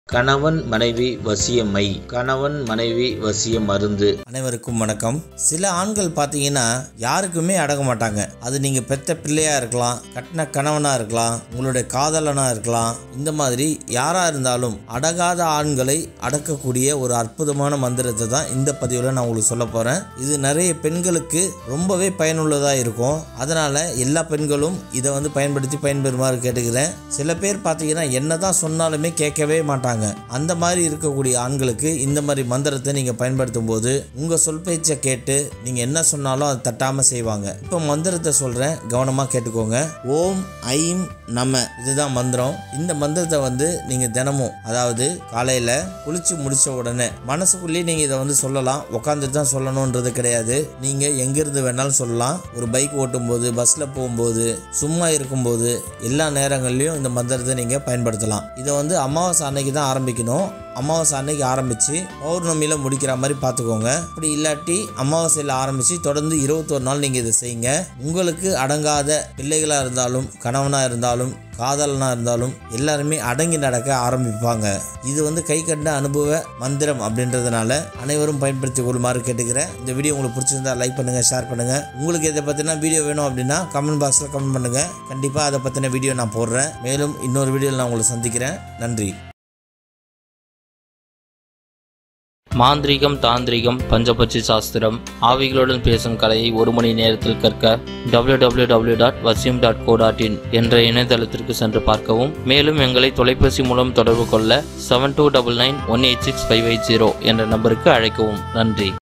கணவன் மனைவி வசியமை கணவன் மனைவி வசிய மருந்து அனைவருக்கும் வணக்கம் சில ஆண்கள் பார்த்தீங்கன்னா யாருக்குமே அடங்க மாட்டாங்க அது நீங்கள் பெத்த பிள்ளையா இருக்கலாம் கட்டின கணவனாக இருக்கலாம் உங்களுடைய காதலனாக இருக்கலாம் இந்த மாதிரி யாராக இருந்தாலும் அடகாத ஆண்களை அடக்கக்கூடிய ஒரு அற்புதமான மந்திரத்தை தான் இந்த பதிவில் நான் உங்களுக்கு சொல்ல போகிறேன் இது நிறைய பெண்களுக்கு ரொம்பவே பயனுள்ளதாக இருக்கும் அதனால் எல்லா பெண்களும் இதை வந்து பயன்படுத்தி பயன்பெறுமாறு கேட்டுக்கிறேன் சில பேர் பார்த்தீங்கன்னா என்ன தான் சொன்னாலுமே கேட்கவே மாட்டாங்க அந்த மாதிரி இருக்கக்கூடிய ஆண்களுக்கு இந்த மாதிரி மந்திரத்தை நீங்கள் பயன்படுத்தும் போது உங்கள் சொல் பேச்சை கேட்டு நீங்கள் என்ன சொன்னாலும் அதை தட்டாமல் செய்வாங்க இப்போ மந்திரத்தை சொல்கிறேன் கவனமாக கேட்டுக்கோங்க ஓம் ஐம் நம இதுதான் மந்திரம் இந்த மந்திரத்தை வந்து நீங்கள் தினமும் அதாவது காலையில் குளிச்சு முடிச்ச உடனே மனசுக்குள்ளேயே நீங்கள் இதை வந்து சொல்லலாம் உட்காந்துட்டு தான் சொல்லணுன்றது கிடையாது நீங்கள் எங்கிருந்து வேணாலும் சொல்லலாம் ஒரு பைக் ஓட்டும்போது பஸ்ஸில் போகும்போது சும்மா இருக்கும்போது எல்லா நேரங்கள்லையும் இந்த மந்திரத்தை நீங்கள் பயன்படுத்தலாம் இதை வந்து அமாவாசை அன்னைக்கு தான் ஆரம்பிக்கணும் அமாவாசை அன்னைக்கு ஆரம்பித்து பௌர்ணமியில் முடிக்கிற மாதிரி பார்த்துக்கோங்க அப்படி இல்லாட்டி அமாவாசையில் ஆரம்பித்து தொடர்ந்து இருபத்தொரு நாள் நீங்கள் இதை செய்யுங்க உங்களுக்கு அடங்காத பிள்ளைகளாக இருந்தாலும் கணவனாக இருந்தாலும் காதலனாக இருந்தாலும் எல்லாருமே அடங்கி நடக்க ஆரம்பிப்பாங்க இது வந்து கை கண்ட அனுபவ மந்திரம் அப்படின்றதுனால அனைவரும் பயன்படுத்தி கொள்ளுமாறு கேட்டுக்கிறேன் இந்த வீடியோ உங்களுக்கு பிடிச்சிருந்தா லைக் பண்ணுங்கள் ஷேர் பண்ணுங்கள் உங்களுக்கு இதை பற்றின வீடியோ வேணும் அப்படின்னா கமெண்ட் பாக்ஸில் கமெண்ட் பண்ணுங்கள் கண்டிப்பாக அதை பற்றின வீடியோ நான் போடுறேன் மேலும் இன்னொரு வீடியோவில் நான் உங்களை சந்திக்கிறேன் நன்றி மாந்திரீகம் தாந்திரிகம் பஞ்சபட்சி சாஸ்திரம் ஆவிகளுடன் பேசும் கலையை ஒரு மணி நேரத்தில் கற்க www.vasim.co.in டாட் வசியம் டாட் கோ டாட் இன் என்ற இணையதளத்திற்கு சென்று பார்க்கவும் மேலும் எங்களை தொலைபேசி மூலம் தொடர்பு கொள்ள seven two double nine one eight six five eight zero என்ற நம்பருக்கு அழைக்கவும் நன்றி